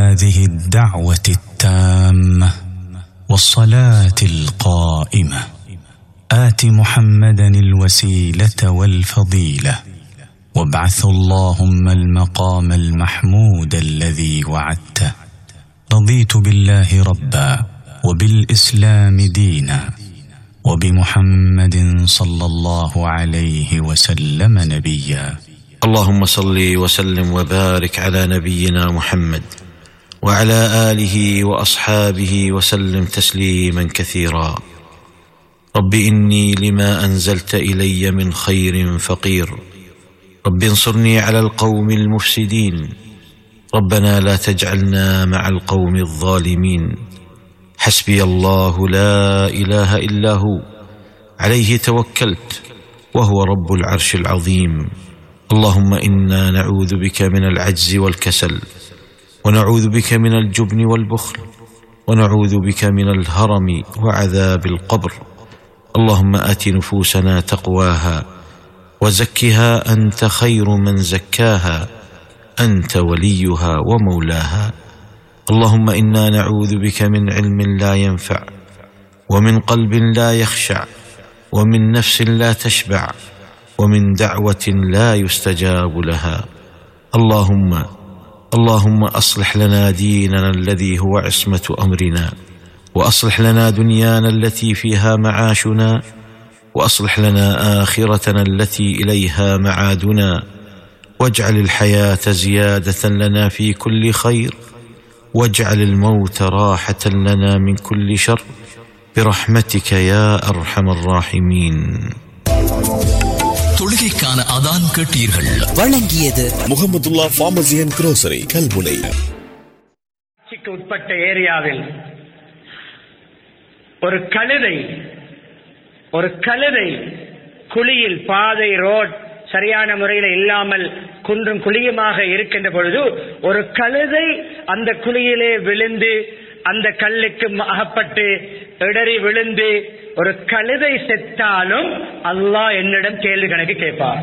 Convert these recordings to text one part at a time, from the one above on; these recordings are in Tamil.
هذه الدعوه التامه والصلاه القائمه ات محمدا الوسيله والفضيله وابعث اللهم المقام المحمود الذي وعدته رضيت بالله ربا وبالاسلام دينا وبمحمد صلى الله عليه وسلم نبيا اللهم صل وسلم وبارك على نبينا محمد وعلى اله واصحابه وسلم تسليما كثيرا رب اني لما انزلت الي من خير فقير رب انصرني على القوم المفسدين ربنا لا تجعلنا مع القوم الظالمين حسبي الله لا اله الا هو عليه توكلت وهو رب العرش العظيم اللهم انا نعوذ بك من العجز والكسل ونعوذ بك من الجبن والبخل ونعوذ بك من الهرم وعذاب القبر اللهم ات نفوسنا تقواها وزكها انت خير من زكاها انت وليها ومولاها اللهم انا نعوذ بك من علم لا ينفع ومن قلب لا يخشع ومن نفس لا تشبع ومن دعوه لا يستجاب لها اللهم اللهم اصلح لنا ديننا الذي هو عصمه امرنا واصلح لنا دنيانا التي فيها معاشنا واصلح لنا اخرتنا التي اليها معادنا واجعل الحياه زياده لنا في كل خير واجعل الموت راحه لنا من كل شر برحمتك يا ارحم الراحمين தொழுகைக்கான அதான் கேட்டீர்கள் வழங்கியது Mohamedullah pharmacy and grocery Kalmunai ஆட்சிக்கு உட்பட்ட ஏரியாவில் ஒரு கழுதை ஒரு கழுதை குழியில் பாதை ரோட் சரியான முறையில் இல்லாமல் குன்றும் குழியுமாக இருக்கின்ற பொழுது ஒரு கழுதை அந்த குழியிலே விழுந்து அந்த கல்லுக்கு அகப்பட்டு இடறி விழுந்து ஒரு கழுதை செத்தாலும் அல்லாஹ் என்னிடம் கேள்வி கணக்கு கேட்பார்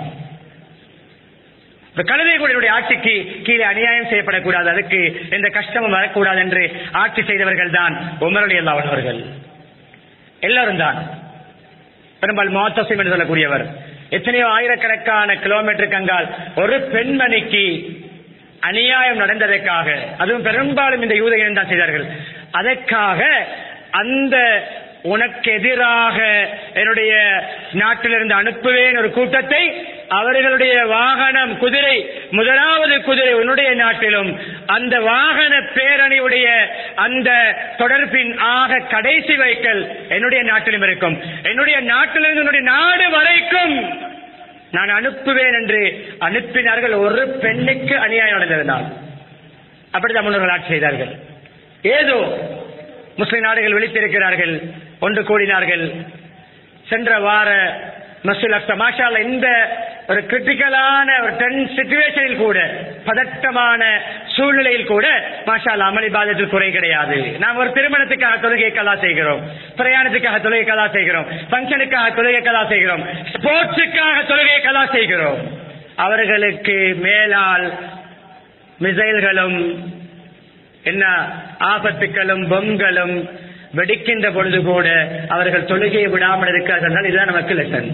இந்த கழுதை கூட ஆட்சிக்கு கீழே அநியாயம் செய்யப்படக்கூடாது அதுக்கு எந்த கஷ்டமும் வரக்கூடாது என்று ஆட்சி செய்தவர்கள் தான் உமரலி அல்லாஹ் அவர்கள் எல்லாரும் தான் பெரும்பாலும் மோத்தசிம் என்று சொல்லக்கூடியவர் எத்தனையோ ஆயிரக்கணக்கான கிலோமீட்டருக்கு அங்கால் ஒரு பெண்மணிக்கு அநியாயம் நடந்ததற்காக அதுவும் பெரும்பாலும் இந்த யூதையன் தான் செய்தார்கள் அதற்காக அந்த உனக்கு எதிராக என்னுடைய நாட்டிலிருந்து அனுப்புவேன் ஒரு கூட்டத்தை அவர்களுடைய வாகனம் குதிரை முதலாவது குதிரை உன்னுடைய நாட்டிலும் அந்த வாகன பேரணியுடைய அந்த தொடர்பின் ஆக கடைசி வைக்கல் என்னுடைய நாட்டிலும் இருக்கும் என்னுடைய நாட்டிலிருந்து என்னுடைய நாடு வரைக்கும் நான் அனுப்புவேன் என்று அனுப்பினார்கள் ஒரு பெண்ணுக்கு அநியாயம் நடந்ததனால் அப்படித்தான் முன்னோர்கள் ஆட்சி செய்தார்கள் ஏதோ முஸ்லிம் நாடுகள் விழித்திருக்கிறார்கள் ஒன்று கூடினார்கள் சென்ற வார மசூல் அக்ஸா மாஷால இந்த ஒரு கிரிட்டிக்கலான ஒரு டென் சிச்சுவேஷனில் கூட பதட்டமான சூழ்நிலையில் கூட மாஷால் அமளி பாதத்தில் குறை கிடையாது நாம் ஒரு திருமணத்துக்காக தொழுகை கலா செய்கிறோம் பிரயாணத்துக்காக தொழுகை கலா செய்கிறோம் ஃபங்க்ஷனுக்காக தொழுகை கலா செய்கிறோம் ஸ்போர்ட்ஸுக்காக தொழுகை கலா செய்கிறோம் அவர்களுக்கு மேலால் மிசைல்களும் என்ன ஆபத்துக்களும் பொம்களும் வெடிக்கின்ற பொழுது கூட அவர்கள் தொழுகையை விடாமல் இருக்கிறார்கள் இதுதான் நமக்கு லெசன்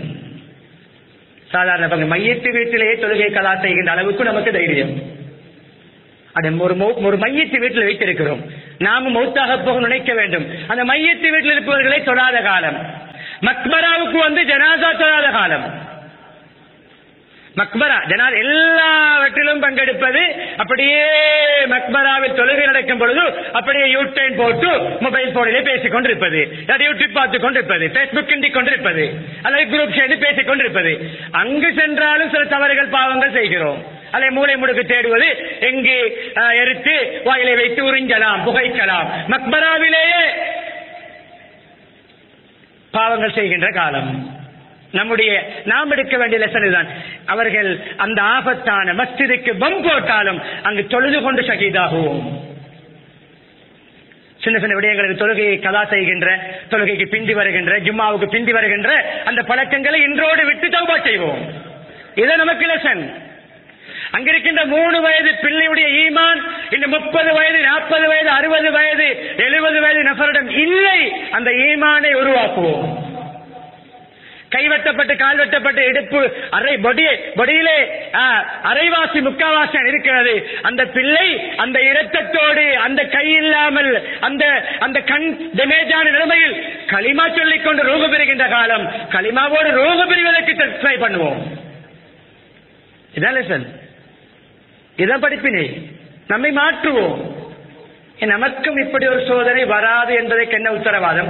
சாதாரண பங்கு மையத்து வீட்டிலேயே தொழுகை கலா செய்கின்ற அளவுக்கு நமக்கு தைரியம் அது ஒரு மௌ- ஒரு மையத்து வீட்டில் வைத்திருக்கிறோம் நாமும் மௌத்தாக போக நினைக்க வேண்டும் அந்த மையத்து வீட்டில் இருப்பவர்களை தொழாத காலம் மக்பராவுக்கு வந்து ஜனாசா தொழாத காலம் மக்பரா ஜனா எல்லாவற்றிலும் பங்கெடுப்பது அப்படியே மக்பராவில் தொழுகை நடக்கும் பொழுது அப்படியே யூட்டைன் போட்டு மொபைல் போனிலே பேசிக் கொண்டிருப்பது அதை யூடியூப் பார்த்துக் கொண்டிருப்பது பேஸ்புக் கிண்டிக் கொண்டிருப்பது அல்லது குரூப் சேர்ந்து பேசிக் கொண்டிருப்பது அங்கு சென்றாலும் சில தவறுகள் பாவங்கள் செய்கிறோம் அல்லை மூளை முடுக்கு தேடுவது எங்கு அஹ், எரித்து வாயிலை வைத்து உறிஞ்சலாம் புகைக்கலாம் மக்பராவிலேயே பாவங்கள் செய்கின்ற காலம் நம்முடைய நாம் எடுக்க வேண்டிய லெசன் இதுதான் அவர்கள் அந்த ஆபத்தான மஸ்ஜிதுக்கு பம் போட்டாலும் அங்கு தொழுது கொண்டு ஷகீதாகுவோம் சின்ன சின்ன விடயங்களுக்கு தொழுகையை கதா செய்கின்ற தொழுகைக்கு பிந்தி வருகின்ற ஜும்மாவுக்கு பிந்தி வருகின்ற அந்த பழக்கங்களை இன்றோடு விட்டு தௌபா செய்வோம் இது நமக்கு லெசன் அங்க இருக்கின்ற மூணு வயது பிள்ளையுடைய ஈமான் இந்த முப்பது வயது நாற்பது வயது அறுபது வயது எழுபது வயது நபரிடம் இல்லை அந்த ஈமானை உருவாக்குவோம் கை வெட்டப்பட்டு கால் வெட்டப்பட்டு இடுப்பு அரை பொடி பொடியிலே ஆ, அரைவாசி முக்காவாசி இருக்கிறது அந்த பிள்ளை அந்த இரத்தத்தோடு அந்த கை இல்லாமல் அந்த அந்த கண் டேமேஜான நிலைமையில் களிமா சொல்லிக் கொண்டு ரோகு பெறுகின்ற காலம் களிமாவோடு ரோகு பெறுவதற்கு ட்ரை பண்ணுவோம் இதான் லெசன் இதான் படிப்பினை நம்மை மாற்றுவோம் ஏன் நமக்கும் இப்படி ஒரு சோதனை வராது என்பதற்கு என்ன உத்தரவாதம்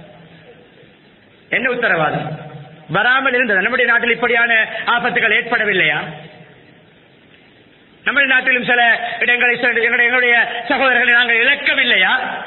என்ன உத்தரவாதம் வராமல் இருந்தது நம்முடைய நாட்டில் இப்படியான ஆபத்துகள் ஏற்படவில்லையா நம்முடைய நாட்டிலும் சில இடங்களை சில எங்களுடைய எங்களுடைய சகோதரர்களை நாங்கள் இழக்கவில்லையா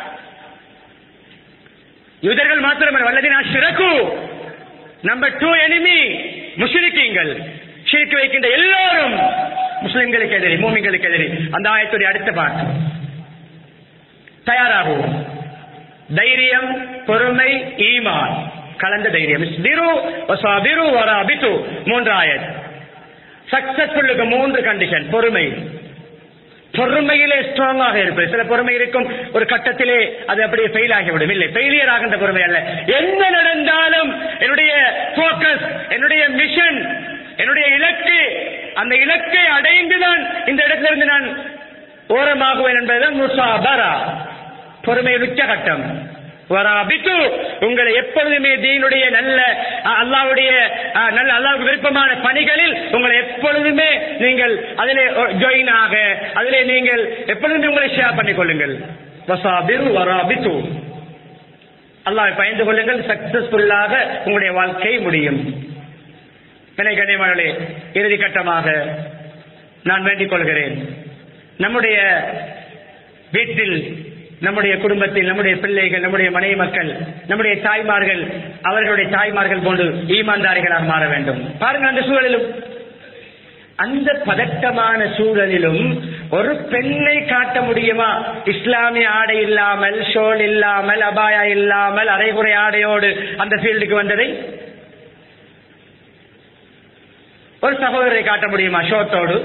யூதர்கள் மாத்திரமல்ல வல்லதினா சிறக்கு நம்பர் டூ எனிமி முஸ்லிக்கீங்கள் ஷிரிக்கு வைக்கின்ற எல்லோரும் முஸ்லிம்களுக்கு எதிரி மூமிங்களுக்கு எதிரி அந்த ஆயத்துடைய அடுத்த பாட்டு தயாராகுவோம் தைரியம் பொறுமை ஈமான் கலந்த தைரியம் இஸ்பிரு வசாபிரு வராபித்து மூன்று ஆயத் சக்சஸ்ஃபுல்லுக்கு மூன்று கண்டிஷன் பொறுமை பொறுமையிலே ஸ்ட்ராங்காக இருப்பது சில பொறுமை இருக்கும் ஒரு கட்டத்திலே அது அப்படியே ஃபெயில் ஆகிவிடும் இல்லை ஃபெயிலியர் ஆகின்ற பொறுமை அல்ல என்ன நடந்தாலும் என்னுடைய போக்கஸ் என்னுடைய மிஷன் என்னுடைய இலக்கு அந்த இலக்கை அடைந்துதான் இந்த இடத்திலிருந்து நான் ஓரமாகுவேன் என்பதுதான் முசாபரா பொறுமையின் உச்சகட்டம் வராபித்து உங்களை எப்பொழுதுமே தீனுடைய நல்ல அஹ், அல்லாஹ்வுடைய அஹ், நல்ல அல்லாஹ்வுக்கு விருப்பமான பணிகளில் உங்களை எப்பொழுதுமே நீங்கள் அதிலே ஜாயின் ஆக அதிலே நீங்கள் எப்பொழுதுமே உங்களை ஷேர் பண்ணிக் கொள்ளுங்கள் வசாபிரு வராபித்து அல்லாஹ்வை பயந்து கொள்ளுங்கள் சக்சஸ்ஃபுல்லாக உங்களுடைய வாழ்க்கை முடியும் வினை கண்ணியமானே இறுதி கட்டமாக நான் வேண்டிக் கொள்கிறேன் நம்முடைய வீட்டில் நம்முடைய குடும்பத்தில் நம்முடைய பிள்ளைகள் நம்முடைய மனைவி மக்கள் நம்முடைய தாய்மார்கள் அவர்களுடைய தாய்மார்கள் போன்று ஈமான்தாரிகளாக மாற வேண்டும் பாருங்கள் அந்த சூழலிலும் அந்த பதட்டமான சூழலிலும் ஒரு பெண்ணை காட்ட முடியுமா இஸ்லாமிய ஆடை இல்லாமல் ஷோல் இல்லாமல் அபாயா இல்லாமல் அரைகுறை ஆடையோடு அந்த ஃபீல்டுக்கு வந்ததை ஒரு சகோதரரை காட்ட முடியுமா ஷோட்டோடு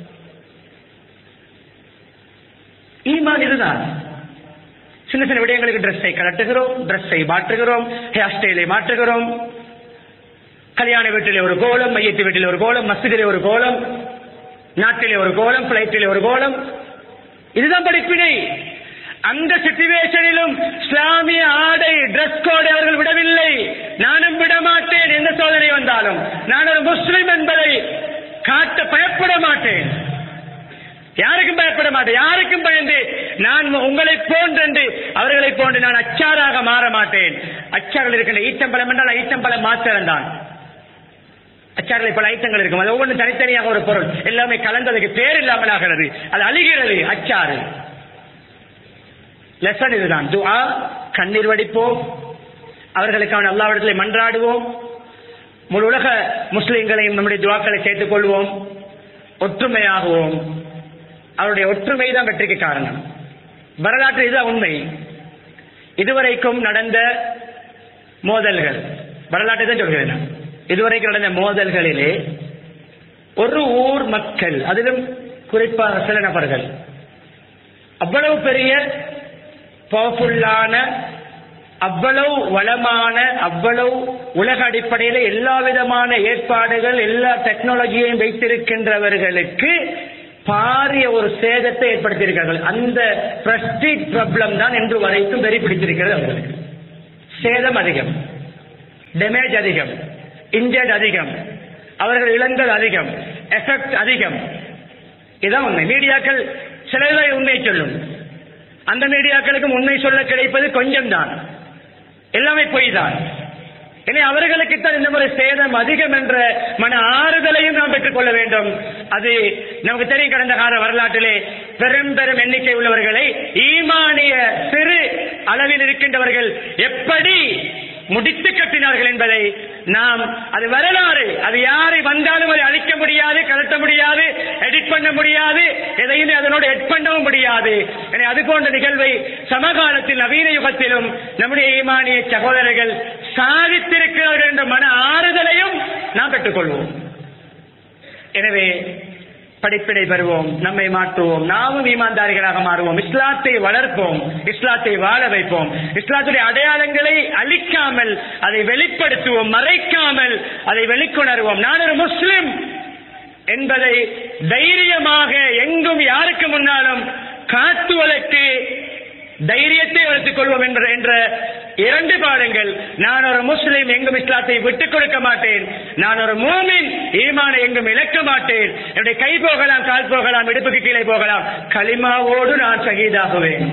ஈமான் இதுதான் சின்ன சின்ன விடயங்களுக்கு ட்ரெஸ்ஸை கலட்டுகிறோம் ட்ரெஸ்ஸை மாற்றுகிறோம் ஹேர் ஸ்டைலை மாற்றுகிறோம் கல்யாண வீட்டிலே ஒரு கோலம் மையத்து வீட்டிலே ஒரு கோலம் மஸ்ஜிதிலே ஒரு கோலம் நாட்டிலே ஒரு கோலம் பிளைட்டிலே ஒரு கோலம் இதுதான் படிப்பினை அந்த சிச்சுவேஷனிலும் இஸ்லாமிய ஆடை டிரஸ் கோடை அவர்கள் விடவில்லை நானும் விட மாட்டேன் எந்த சோதனை வந்தாலும் நான் ஒரு முஸ்லிம் என்பதை காட்ட பயப்பட மாட்டேன் யாருக்கும் பயப்பட மாட்டேன் யாருக்கும் பயந்து நான் உங்களை போன்றென்று அவர்களை போன்று நான் அச்சாராக மாற மாட்டேன் அச்சார்கள் இருக்கின்ற ஈச்சம்பழம் என்றால் ஈச்சம்பழம் மாத்திரம் தான் அச்சாரில் பல ஐட்டங்கள் இருக்கும் அது ஒவ்வொன்றும் தனித்தனியாக ஒரு பொருள் எல்லாமே கலந்ததுக்கு பேர் இல்லாமல் ஆகிறது அது அழிகிறது அச்சாறு லெசன் இதுதான் துஆ கண்ணீர் வடிப்போம் அவர்களுக்கான அல்லாவிடத்திலே மன்றாடுவோம் முழு உலக முஸ்லிம்களையும் நம்முடைய துவாக்களை சேர்த்துக் கொள்வோம் ஒற்றுமையாகுவோம் அவருடைய ஒற்றுமை தான் வெற்றிக்கு காரணம் வரலாற்று இதுதான் உண்மை இதுவரைக்கும் நடந்த மோதல்கள் வரலாற்றை தான் சொல்கிறேன் நான். இதுவரைக்கும் நடந்த மோதல்களிலே ஒரு ஊர் மக்கள் அதிலும் குறிப்பாக சில நபர்கள் அவ்வளவு பெரிய பவர்ஃபுல்லான அவ்வளவு வளமான அவ்வளவு உலக அடிப்படையில் எல்லா விதமான ஏற்பாடுகள் எல்லா டெக்னாலஜியையும் வைத்திருக்கின்றவர்களுக்கு பாரிய ஒரு சேதத்தை ஏற்படுத்தியிருக்கிறார்கள் அந்த பிரஸ்டீஜ் ப்ராப்ளம் தான் இன்று வரைக்கும் வெறி பிடித்திருக்கிறது அவர்களுக்கு சேதம் அதிகம் டேமேஜ் அதிகம் இன்ஜர்ட் அதிகம் அவர்கள் இழந்தது அதிகம் எஃபெக்ட் அதிகம் இதான் உண்மை மீடியாக்கள் சிலதை உண்மை சொல்லும் அந்த மீடியாக்களுக்கும் உண்மை சொல்ல கிடைப்பது கொஞ்சம் தான் எல்லாமே பொய் தான் எனவே அவர்களுக்கு தான் இந்த முறை சேதம் அதிகம் என்ற மன ஆறுதலையும் நாம் பெற்றுக் கொள்ள வேண்டும் அது நமக்கு தெரியும் கடந்த கால வரலாற்றிலே பெரும் பெரும் எண்ணிக்கை உள்ளவர்களை ஈமானிய சிறு அளவில் இருக்கின்றவர்கள் எப்படி முடித்து கட்டினார்கள் என்பதை நாம் அது வரலாறு அது யாரை வந்தாலும் அதை அழிக்க முடியாது கலட்ட முடியாது எடிட் பண்ண முடியாது எதையுமே அதனோடு எட் பண்ணவும் முடியாது எனவே அது போன்ற நிகழ்வை சமகாலத்தில் நவீன யுகத்திலும் நம்முடைய ஈமானிய சகோதரர்கள் சாதித்திருக்கிறார்கள் என்ற மன ஆறுதலையும் நாம் பெற்றுக்கொள்வோம் எனவே படிப்பினை பெறுவோம் நம்மை மாற்றுவோம் நாமும் ஈமான்தாரிகளாக மாறுவோம் இஸ்லாத்தை வளர்ப்போம் இஸ்லாத்தை வாழ வைப்போம் இஸ்லாத்துடைய அடையாளங்களை அழிக்காமல் அதை வெளிப்படுத்துவோம் மறைக்காமல் அதை வெளிக்கொணர்வோம் நான் ஒரு முஸ்லிம் என்பதை தைரியமாக எங்கும் யாருக்கு முன்னாலும் காட்டுவதற்கு தைரியத்தை வளர்த்துக் கொள்வோம் என்ற என்ற இரண்டு பாடங்கள் நான் ஒரு முஸ்லிம் எங்கும் இஸ்லாத்தை விட்டுக் கொடுக்க மாட்டேன் நான் ஒரு மூமின் ஈமானை எங்கும் இழக்க மாட்டேன் என்னுடைய கை போகலாம் கால் போகலாம் இடுப்புக்கு கீழே போகலாம் களிமாவோடு நான் சகிதாகுவேன்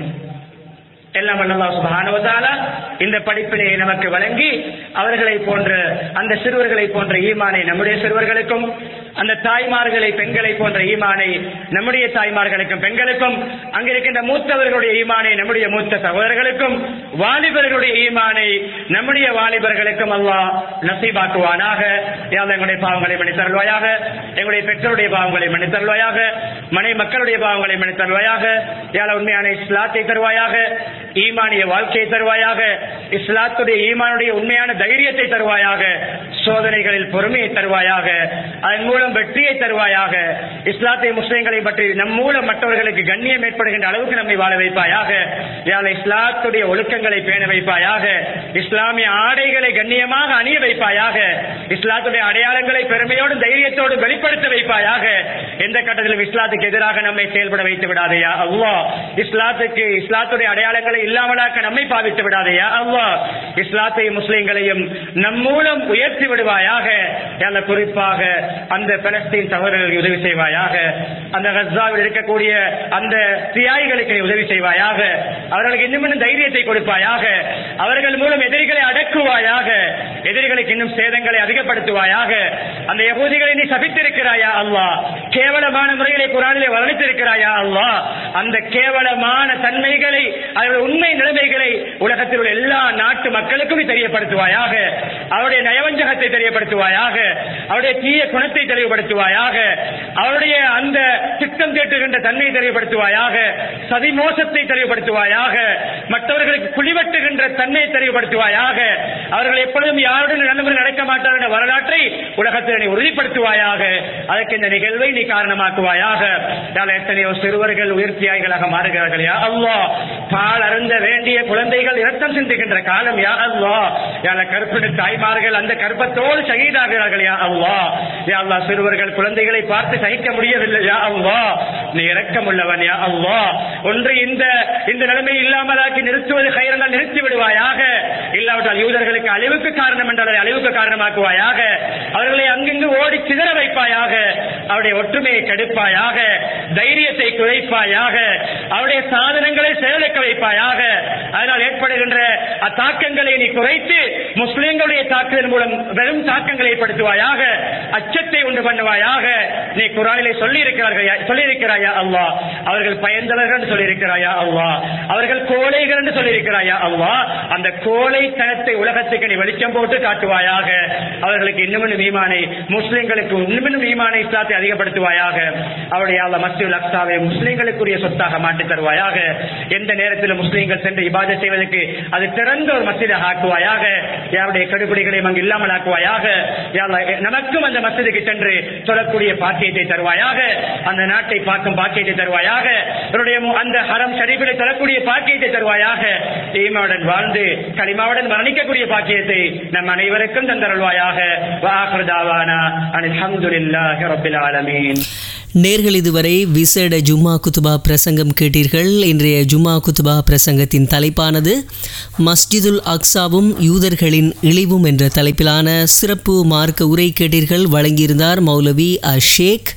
எல்லாம் வல்லல்லாஹு சுப்ஹானஹு வ தஆலா இந்த படிப்பினை நமக்கு வழங்கி அவர்களை போன்ற அந்த சிறுவர்களை போன்ற ஈமானை நம்முடைய சிறுவர்களுக்கும் அந்த தாய்மார்களை பெண்களை போன்ற ஈமானை நம்முடைய தாய்மார்களுக்கும் பெண்களுக்கும் அங்க இருக்கின்ற மூத்தவர்களுடைய ஈமானை நம்முடைய மூத்த சகோதரர்களுக்கும் வாலிபர்களுடைய ஈமானை நம்முடைய வாலிபர்களுக்கும் அல்லாஹ் நசீபாக்குவானாக யாழ் எங்களுடைய பாவங்களை மன்னித்தருள்வாயாக எங்களுடைய பெற்றோருடைய பாவங்களை மன்னித்தருள்வாயாக மனை மக்களுடைய பாவங்களை மன்னித்தருள்வாயாக யாழ் உண்மையான இஸ்லாத்தை தருவாயாக ஈமானிய வாழ்க்கையை தருவாயாக இஸ்லாத்துடைய ஈமானுடைய உண்மையான தைரியத்தை தருவாயாக சோதனைகளில் பொறுமையை தருவாயாக அதன் மூலம் வெற்றியை தருவாயாக இஸ்லாத்தை முஸ்லிம்களை பற்றி நம் மூலம் மற்றவர்களுக்கு கண்ணியம் ஏற்படுகின்ற அளவுக்கு நம்மை வாழ வைப்பாயாக யாழ் இஸ்லாத்துடைய ஒழுக்கங்களை பேண வைப்பாயாக இஸ்லாமிய ஆடைகளை கண்ணியமாக அணிய வைப்பாயாக இஸ்லாத்துடைய அடையாளங்களை பெருமையோடும் தைரியத்தோடும் வெளிப்படுத்த வைப்பாயாக எந்த கட்டத்திலும் இஸ்லாத்துக்கு எதிராக நம்மை செயல்பட வைத்து விடாதையா அல்லாஹ் இஸ்லாத்துக்கு இஸ்லாத்துடைய அடையாளங்களை இல்லாமலாக்க நம்மை பாவித்து விடாதையா அல்லாஹ் இஸ்லாத்தையும் முஸ்லிம்களையும் நம் மூலம் உயர்த்தி விடுவாயாக அல்ல குறிப்பாக அந்த பலஸ்தீன் சகோதரர்களுக்கு உதவி செய்வாயாக அந்த கஸ்ஸாவில் இருக்கக்கூடிய அந்த தியாகிகளுக்கு நீ உதவி செய்வாயாக அவர்களுக்கு இன்னும் இன்னும் தைரியத்தை கொடுப்பாயாக அவர்கள் மூலம் எதிரிகளை அடக்குவாயாக எதிரிகளுக்கு இன்னும் சேதங்களை அதிகப்படுத்துவாயாக அந்த யகூதிகளை நீ சபித்திருக்கிறாயா அல்லாஹ் கேவலமான முறையிலே குரானிலே வர்ணித்திருக்கிறாயா அல்லாஹ் அந்த கேவலமான தன்மைகளை அவருடைய உண்மை நிலைமைகளை உலகத்தில் உள்ள எல்லா நாட்டு மக்களுக்கும் நீ தெரியப்படுத்துவாயாக அவருடைய நயவஞ்சகத்தை தெரியப்படுத்துவாயாக அவருடைய தீய குணத்தை தெளிவுபடுத்துவாயாக அவருடைய அந்த திட்டம் தீட்டுகின்ற தன்மையை தெளிவுபடுத்துவாயாக சதி மோசத்தை தெளிவுபடுத்துவாயாக மற்றவர்களுக்கு குழிவட்டுகின்ற தன்மையை தெளிவுபடுத்துவாயாக அவர்கள் எப்பொழுதும் யாருடன் நல்ல முறை நடக்க மாட்டார் என்ற வரலாற்றை உலகத்தில் நீ உறுதிப்படுத்துவாயாக அதற்கு இந்த நிகழ்வை நீ காரணமாக்குவாயாக யாழ் எத்தனையோ சிறுவர்கள் உயிர்த்தியாய்களாக மாறுகிறார்கள் யா அல்லாஹ் பால் அருந்த வேண்டிய குழந்தைகள் இரத்தம் சிந்துகின்ற காலம் யா அல்லாஹ் யாழ கருப்பின தாய்மார்கள் அந்த கற்பத்தோடு சகிதாகிறார்கள் யா அல்லாஹ் யா அல்லாஹ் சிறுவர்கள் குழந்தைகளை பார்த்து சகிக்க முடியவில்லை யா அல்லாஹ் நீ இரக்கம் உள்ளவன் யா அல்லாஹ் ஒன்று இந்த இந்த நிலைமை இல்லாமலாக்கி நிறுத்துவது கைரனால் நிறுத்தி விடுவாயாக இல்லாவிட்டால் யூதர்களுக்கு அழிவுக்கு காரணம் என்றால் அதை அழிவுக்கு காரணமாக்குவாயாக அவர்களை அங்கிங்கு ஓடி சிதற வைப்பாயாக அவருடைய ஒற்றுமையை கெடுப்பாயாக தைரியத்தை குறைப்பாயாக அவருடைய சாதனங்களை செயலிழக்க வைப்பாயாக அதனால் ஏற்படுகின்ற அத்தாக்கங்களை நீ குறைத்து முஸ்லிம்களுடைய தாக்குதல் மூலம் வெறும் தாக்கங்களை ஏற்படுத்துவாயாக அச்சத்தை உண்டு பண்ணுவாயாக நீ குரானிலே சொல்லி இருக்கிறார்கள் சொல்லி இருக்கிறாயா அல்லாஹ் அவர்கள் பயந்தவர்கள் என்று சொல்லி இருக்கிறாயா அல்லாஹ் அவர்கள் கோழைகள் என்று சொல்லி இருக்கிறாயா அல்லாஹ் அந்த கோழைத்தனத்தை உலகத்துக்கு நீ வெளிச்சம் போட்டு காட்டுவாயாக அவர்களுக்கு இன்னும் இன்னும் ஈமானை முஸ்லிம்களுக்கு இன்னும் இன்னும் ஈமானை இஸ்லாத்தை அதிகப்படுத்துவாயாக அவருடைய அல்ல மஸ்ஜித் அக்ஸாவை முஸ்லிம்களுக்குரிய சொத்தாக மாற்றித் தருவாயாக எந்த நேரத்தில் முஸ்லிம்கள் சென்று இபாதத் செய்வதற்கு அது திறந்த ஒரு மஸ்ஜிதாக ஆக்குவாயாக யாருடைய கடுபிடிகளையும் அங்கு இல்லாமல் ஆக்குவாயாக யா அல்லாஹ், நமக்கும் அந்த மஸ்ஜிதுக்கு சென்று சொல்லக்கூடிய பாக்கியத்தை தருவாயாக அந்த நாட்டை பார்க்கும் பாக்கியத்தை தருவாயாக அவருடைய மு- அந்த ஹரம் ஷரீஃபிலே தரக்கூடிய பாக்கியத்தை தருவாயாக ஈமாவுடன் வாழ்ந்து களிமாவுடன் மரணிக்கக்கூடிய பாக்கியத்தை நம் அனைவருக்கும் தந்தருள்வாயாக வாஹர் தாவானா அல்ஹம்துலில்லாஹி ரப்பில் ஆலமீன் நேர்கள் இதுவரை விசேட ஜும்மா குத்துபா பிரசங்கம் கேட்டீர்கள் இன்றைய ஜும்மா குத்துபா பிரசங்கத்தின் தலைப்பானது மஸ்ஜிதுல் அக்ஸாவும் யூதர்களின் இழிவும் என்ற தலைப்பிலான சிறப்பு மார்க்க உரை கேட்டீர்கள் வழங்கியிருந்தார் மௌலவி அஷேக்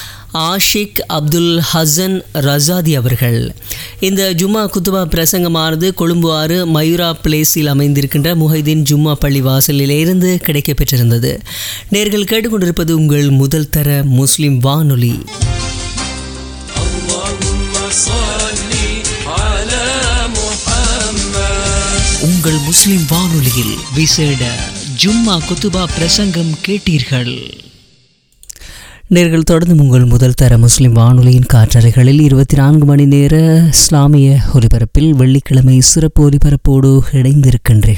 ஆஷிக் அப்துல் ஹசன் ரசாதி அவர்கள் இந்த ஜும்மா குத்துபா பிரசங்கமானது கொழும்பு ஆறு மயூரா பிளேஸில் அமைந்திருக்கின்ற முஹைதீன் ஜும்மா பள்ளி வாசலிலிருந்து கிடைக்கப்பெற்றிருந்தது நேர்கள் கேட்டுக்கொண்டிருப்பது உங்கள் முதல் தர முஸ்லிம் வானொலி உங்கள் முஸ்லிம் வானொலியில் விசேட ஜும்மா குத்துபா பிரசங்கம் கேட்டீர்கள் நேர்கள் தொடர்ந்து உங்கள் முதல் தர முஸ்லிம் வானொலியின் காற்றறைகளில் இருபத்தி நான்கு மணி நேர இஸ்லாமிய ஒலிபரப்பில் வெள்ளிக்கிழமை சிறப்பு ஒலிபரப்போடு இணைந்திருக்கின்றீர்கள்